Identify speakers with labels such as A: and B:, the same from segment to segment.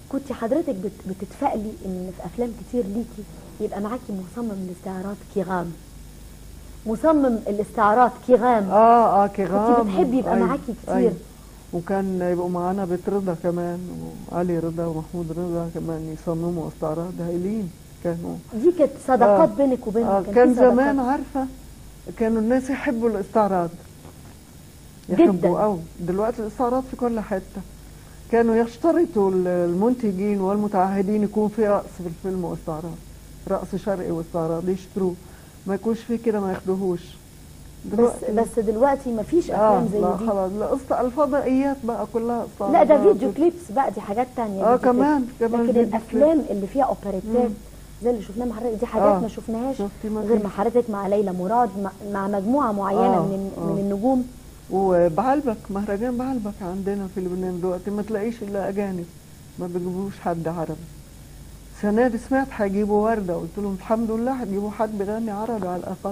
A: كنت حضرتك بت... بتتفائلي ان في افلام كتير ليكي يبقى معاكي مصمم الاستعارات كيغام مصمم الاستعارات كيغام
B: اه اه كيغام
A: كنت بتحبي يبقى
B: أيوة،
A: معاكي كتير.
B: أيوة. وكان يبقوا معانا بيت رضا كمان وعلي رضا ومحمود رضا كمان يصمموا استعراض هايلين كانوا
A: دي كانت صداقات
B: آه.
A: بينك وبينهم
B: آه
A: كان
B: كان
A: في صداقات.
B: زمان عارفه كانوا الناس يحبوا الاستعراض
A: جداً.
B: يحبوا قوي دلوقتي الاستعراض في كل حته كانوا يشترطوا ال- المنتجين والمتعهدين يكون في رقص في الفيلم واستعراض رقص شرقي واستعراض يشتروه ما يكونش في كده ما ياخدوهوش
A: بس بس دلوقتي ما فيش افلام زي
B: لا
A: دي
B: خلاص لا قصة الفضائيات بقى كلها استعراض
A: لا ده فيديو كليبس بقى دي حاجات تانية
B: اه
A: دي كليب.
B: كمان كمان
A: لكن
B: فيديو
A: الافلام اللي فيها اوبريتات زي اللي شفناها مع حضرتك دي حاجات
B: آه.
A: ما شفناهاش
B: شفتي ما
A: غير
B: فيش.
A: مع حضرتك مع ليلى مراد مع, مع مجموعه معينه
B: آه،
A: من
B: آه.
A: من النجوم
B: وبعلبك مهرجان بعلبك عندنا في لبنان دلوقتي ما تلاقيش الا اجانب ما بيجيبوش حد عربي السنه دي سمعت هيجيبوا ورده قلت لهم الحمد لله هتجيبوا حد بيغني عربي على الاقل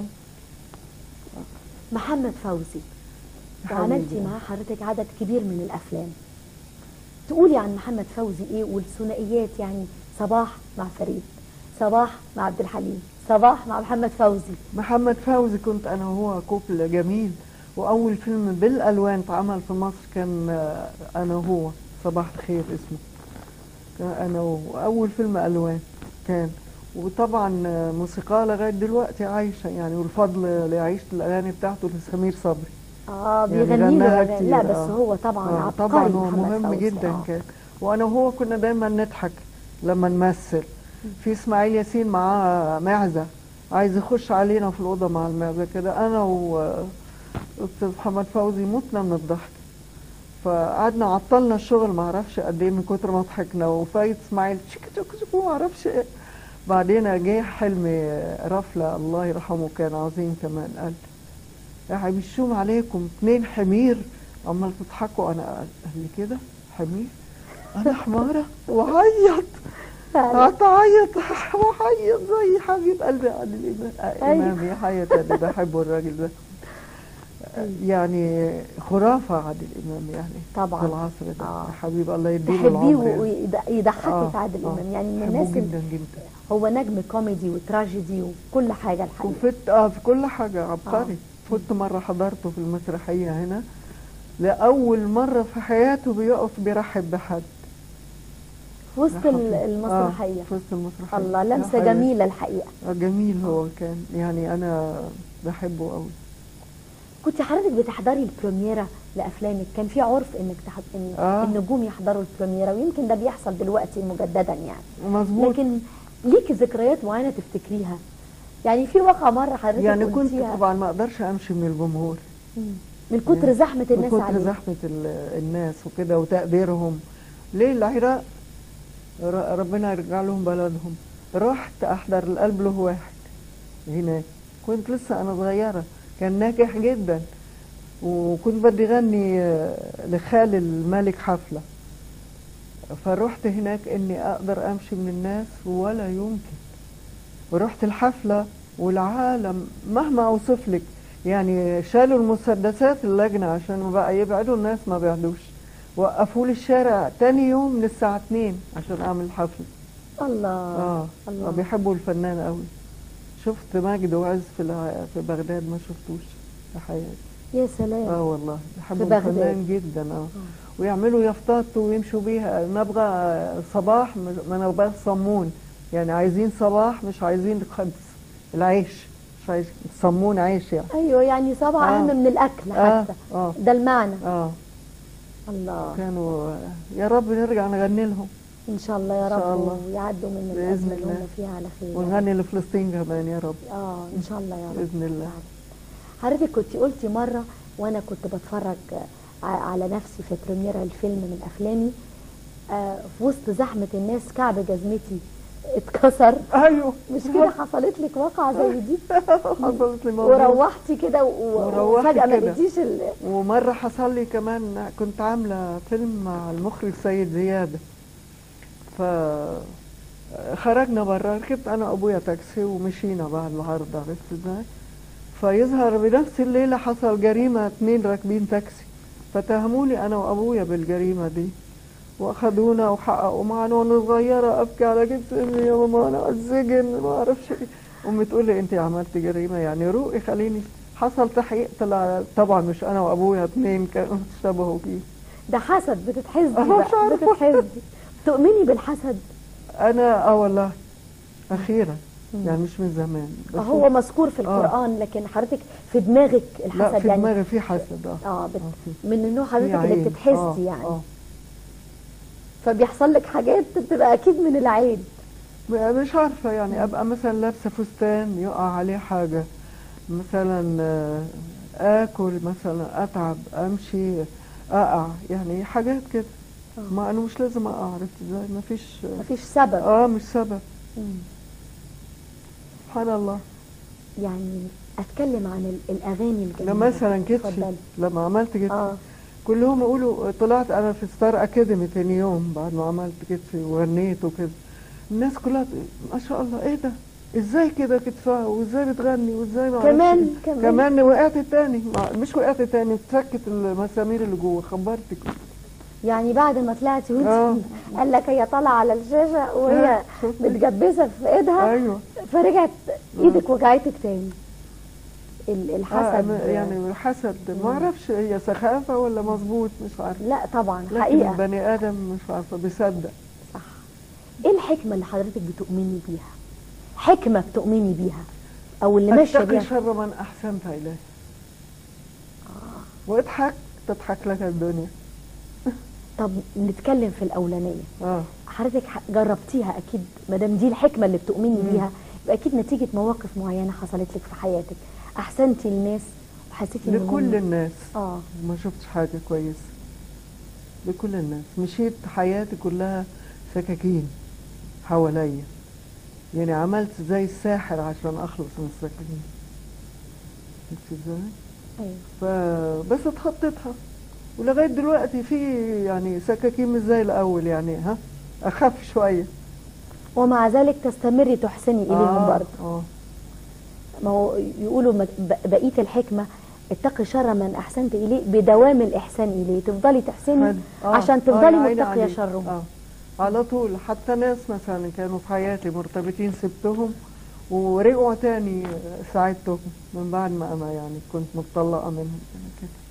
A: محمد فوزي
B: يا
A: وعملتي
B: حبيبي.
A: معاه حضرتك عدد كبير من الافلام تقولي عن محمد فوزي ايه والثنائيات يعني صباح مع فريد صباح مع عبد الحليم صباح مع محمد فوزي
B: محمد فوزي كنت انا وهو كوبل جميل واول فيلم بالالوان اتعمل في مصر كان آه، انا وهو صباح الخير اسمه كان انا وهو واول فيلم الوان كان وطبعا آه، موسيقى لغايه دلوقتي عايشه يعني والفضل لعيشه الاغاني بتاعته لسمير صبري
A: اه
B: يعني
A: بيغني له
B: غناها
A: أغاني.
B: كتير،
A: لا بس
B: آه.
A: هو طبعا
B: آه
A: عبقري
B: طبعا هو
A: محمد
B: مهم
A: فوزي.
B: جدا
A: آه.
B: كان وانا وهو كنا دايما نضحك لما نمثل في اسماعيل ياسين معاه معزه عايز يخش علينا في الاوضه مع المعزه كده انا واستاذ محمد فوزي متنا من الضحك فقعدنا عطلنا الشغل ما اعرفش قد ايه من كتر ما ضحكنا وفايت اسماعيل تشك تشك تشك ما اعرفش ايه بعدين جه حلمي رفله الله يرحمه كان عظيم كمان قال يا هيمشوهم عليكم اتنين حمير عمال تضحكوا انا قال لي كده حمير انا حماره وعيط
A: فعلا.
B: هتعيط وعيط زي حبيب قلبي عادل امام امام يا حياة اللي بحبه الراجل ده يعني خرافه عادل امام يعني
A: طبعا.
B: في العصر ده
A: آه.
B: يا حبيب الله يديله
A: تحبيه
B: العمر يعني.
A: ويضحكك
B: آه،
A: عادل
B: آه.
A: امام يعني من
B: بحبه
A: الناس اللي
B: جدا جدا
A: هو نجم كوميدي وتراجيدي وكل حاجه الحقيقه
B: وفت اه في كل حاجه عبقري فت مره حضرته في المسرحيه هنا لاول مره في حياته بيقف بيرحب بحد
A: في وسط ال-
B: آه
A: المسرحيه
B: في وسط المسرحيه
A: الله
B: يا
A: لمسه
B: حبيبي.
A: جميله الحقيقه
B: آه، جميل هو كان يعني انا بحبه قوي
A: كنت حضرتك بتحضري البريميرا لافلامك كان في عرف انك تحض... ان
B: آه.
A: النجوم يحضروا البريميرا ويمكن ده بيحصل دلوقتي مجددا يعني
B: مظبوط
A: لكن ليكي ذكريات معينه تفتكريها يعني في واقعه مره حضرتك
B: يعني كنت
A: قلتيها
B: طبعا ما اقدرش امشي من الجمهور
A: مم. من كتر زحمه
B: من
A: الناس
B: كتر
A: عليك
B: زحمه ال- الناس وكده وتقديرهم ليه العراق ر- ربنا يرجع لهم بلدهم رحت احضر القلب له واحد هناك كنت لسه انا صغيره كان ناجح جدا وكنت بدي غني آه، لخال الملك حفله فرحت هناك اني اقدر امشي من الناس ولا يمكن ورحت الحفله والعالم مهما اوصف لك يعني شالوا المسدسات اللجنه عشان بقى يبعدوا الناس ما بيعدوش وقفوا لي الشارع تاني يوم من الساعه 2 عشان اعمل الحفله
A: الله
B: اه,
A: الله.
B: آه بيحبوا الفنان قوي شفت ماجد وعز في الع- في بغداد ما شفتوش في حياتي
A: يا سلام
B: اه والله بيحبوا
A: بغداد.
B: الفنان جدا اه ويعملوا يافطات ويمشوا بيها نبغى صباح ما نبغى صمون يعني عايزين صباح مش عايزين خبز العيش مش عايز صمون عيش يعني
A: ايوه يعني صبع
B: آه.
A: اهم من الاكل
B: آه،
A: حتى
B: آه.
A: ده المعنى
B: اه
A: الله
B: كانوا يا رب نرجع نغني لهم
A: ان شاء الله يا
B: إن شاء
A: رب
B: الله.
A: ويعدوا من
B: بإذن
A: الازمه اللي هم
B: الله.
A: فيها على خير
B: ونغني لفلسطين كمان يا رب
A: اه ان شاء الله يا رب
B: بإذن الله.
A: حضرتك كنت قلتي مره وانا كنت بتفرج ع- على نفسي في بريميرا الفيلم من افلامي آه في وسط زحمه الناس كعب جزمتي اتكسر
B: ايوه
A: مش كده حصلت لك واقعه زي دي
B: حصلت لي موضوع
A: وروحتي كده و-
B: وروحت
A: وفجاه ما
B: كده.
A: لقيتيش ال...
B: ومرة حصل لي كمان كنت عاملة فيلم مع المخرج سيد زيادة ف خرجنا برا ركبت انا وابويا تاكسي ومشينا بعد العرض عرفت ازاي فيظهر بنفس الليلة حصل جريمة اتنين راكبين تاكسي فتهموني انا وابويا بالجريمة دي واخدونا وحققوا معانا وانا صغيره ابكي على جبت امي يا ماما انا اتسجن ما اعرفش ايه امي تقول لي انت عملت جريمه يعني روقي خليني حصل تحقيق طلع طبعا مش انا وابويا اتنين كانوا اشتبهوا فيه
A: ده حسد بتتحسدي
B: أنا مش
A: بقى
B: عارفة.
A: بتتحسدي تؤمني بالحسد
B: انا اه والله اخيرا
A: مم.
B: يعني مش من زمان بس
A: هو مذكور في
B: آه.
A: القرآن لكن حضرتك في دماغك
B: لا
A: الحسد
B: في
A: يعني
B: دماغي في حسد اه
A: اه بت...
B: آه، في-
A: من النوع
B: في
A: حضرتك اللي
B: عين.
A: بتتحسدي
B: آه،
A: يعني
B: آه.
A: فبيحصل لك حاجات بتبقى اكيد من العين
B: مش عارفة يعني أبقى مثلا لابسة فستان يقع عليه حاجة مثلا آه، آكل مثلا أتعب أمشي أقع يعني حاجات كده
A: آه.
B: ما أنا مش لازم أقع عرفت إزاي مفيش
A: مفيش سبب
B: آه مش سبب
A: مم.
B: سبحان الله
A: يعني اتكلم عن ال- الاغاني الجميله
B: لما مثلا كتفي
A: اتفضلي.
B: لما عملت كتفي
A: اه
B: كلهم يقولوا طلعت أنا في ستار أكاديمي تاني يوم بعد ما عملت كتفي وغنيت وكده الناس كلها تقول ما شاء الله إيه ده ازاي كده كتفها وازاي بتغني وازاي ما
A: كمان-
B: أعرفش إيه.
A: كمان.
B: كمان وقعت تاني ما- مش وقعت تاني اتفكت المسامير اللي جوه خبرتك
A: يعني بعد ما طلعتي وانت
B: آه.
A: قال لك هي طالعه على الشاشه وهي
B: آه، شفت.
A: متجبسه في ايدها
B: ايوه
A: فرجعت ايدك وجعتك تاني ال- الحسد
B: آه أنا يعني حسد ما اعرفش هي سخافه ولا مظبوط مش عارفه
A: لا طبعا
B: لكن
A: حقيقه
B: البني ادم مش عارفه بيصدق
A: صح ايه الحكمه اللي حضرتك بتؤمني بيها حكمه بتؤمني بيها او اللي ماشيه
B: اتقي
A: بيها
B: شر من احسنت اليه واضحك تضحك لك الدنيا
A: طب نتكلم في الاولانيه
B: اه
A: حضرتك ح- جربتيها اكيد ما دام دي الحكمه اللي بتؤمني بيها يبقى اكيد نتيجه مواقف معينه حصلت لك في حياتك احسنتي للناس وحسيتي ان
B: لكل
A: هم-
B: الناس
A: اه
B: ما شفتش حاجه كويسه لكل الناس مشيت حياتي كلها سكاكين حواليا يعني عملت زي الساحر عشان اخلص من السكاكين شفت ازاي
A: ايوه
B: فبس اتخطيتها ولغايه دلوقتي في يعني سكاكين مش زي الاول يعني ها اخف شويه
A: ومع ذلك تستمري تحسني اليهم برضه
B: اه
A: ما هو يقولوا ما- ب- بقيه الحكمه اتقي شر من احسنت اليه بدوام الاحسان اليه تفضلي تحسني
B: حلو. آه،
A: عشان
B: آه،
A: تفضلي
B: يا عيني
A: متقيه
B: عليك.
A: شرهم
B: اه على طول حتى ناس مثلا كانوا في حياتي مرتبطين سبتهم ورجعوا تاني ساعدتهم من بعد ما انا يعني كنت متطلقه منهم كده